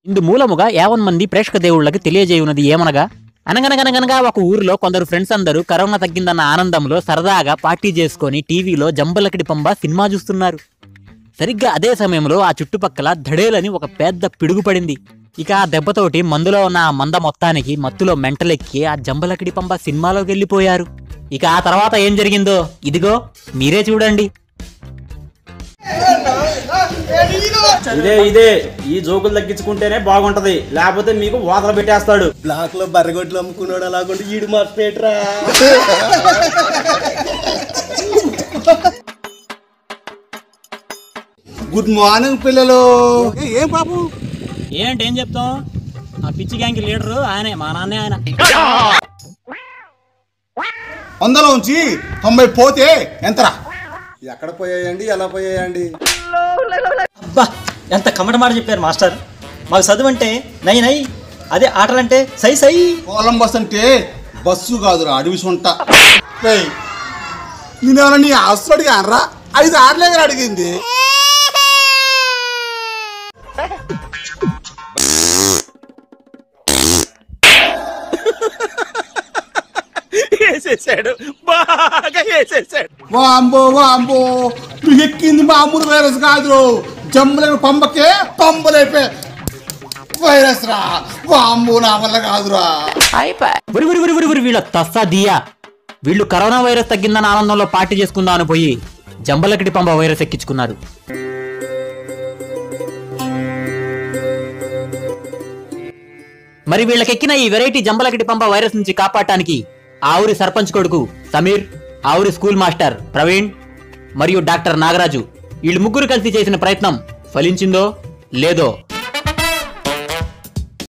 ఇందు మూలముగా యావన్ మంది ప్రేక్షక దేవుళ్ళకి తెలియజేయున్నది ఏమనగా అనగనగనగనగా ఒక ఊరిలో కొందరు ఫ్రెండ్స్ అందరూ కరోనా తగ్గిందన్న ఆనందంలో సరదాగా పార్టీ చేసుకొని టీవీలో జంబలకిడి పంబ సినిమా చూస్తున్నారు సరిగ్గా అదే సమయంలో ఆ చుట్టుపక్కల ధడేలని ఒక పెద్ద పిడుగు పడింది ఇక ఆ దెబ్బతోటి మందులో ఉన్న ఆ మంద మొత్తానికి మత్తులో మెంటలెక్కి ఆ జంబలకిడి పంబ సినిమాలోకి వెళ్ళిపోయారు ఇక ఆ తర్వాత ఏం జరిగిందో ఇదిగో మీరే చూడండి ఇదే ఇదే ఈ జోకులు తగ్గించుకుంటేనే బాగుంటది లేకపోతే మీకు వాతలు పెట్టేస్తాడు బ్లాక్ లో బర్రగొడ్లు అమ్ముకున్నాడు అలాగంటే ఈడు మార్చేట్రా గుడ్ మార్నింగ్ పిల్లలు ఏం పాపం ఏంటి ఏం చెప్తాం ఆ పిచ్చి గ్యాంగ్ లీడరు ఆయనే మా నాన్నే ఆయన వందలో ఉంచి తొంభై పోతే ఎంతరా ఎక్కడ పోయాయండి ఎలా పోయాయండి అబ్బా ఎంత కమ్మట మాట చెప్పారు మాస్టర్ మాకు చదువు అంటే నై నై అదే ఆటలంటే సై సై కొలంబస్ అంటే బస్సు కాదురా అడవి సొంట రేయ్, నేనేమన్నా నీ ఆస్తులు అడిగానరా ఐదు ఆరులే కదా అడిగింది వాంబో వాంబో నువ్వు ఎక్కింది మామూలు వైరస్ కాదు జమ్ములైన పంపకే పంపలైపోయి వైరస్ రా వాంబో నా వల్ల కాదురా ఉరి ఉరి ఉరి ఉరి ఉరి వీళ్ళ తస్సా దియా వీళ్ళు కరోనా వైరస్ తగ్గిందన్న ఆనందంలో పార్టీ చేసుకుందాం అని పోయి జంబలకిడి పంప వైరస్ ఎక్కించుకున్నారు మరి వీళ్ళకెక్కిన ఈ వెరైటీ జంబలకిడి పంప వైరస్ నుంచి కాపాడటానికి ఆ ఊరి సర్పంచ్ కొడుకు సమీర్ ఆ ఊరి స్కూల్ మాస్టర్ ప్రవీణ్ మరియు డాక్టర్ నాగరాజు వీళ్ళు ముగ్గురు కలిసి చేసిన ప్రయత్నం ఫలించిందో లేదో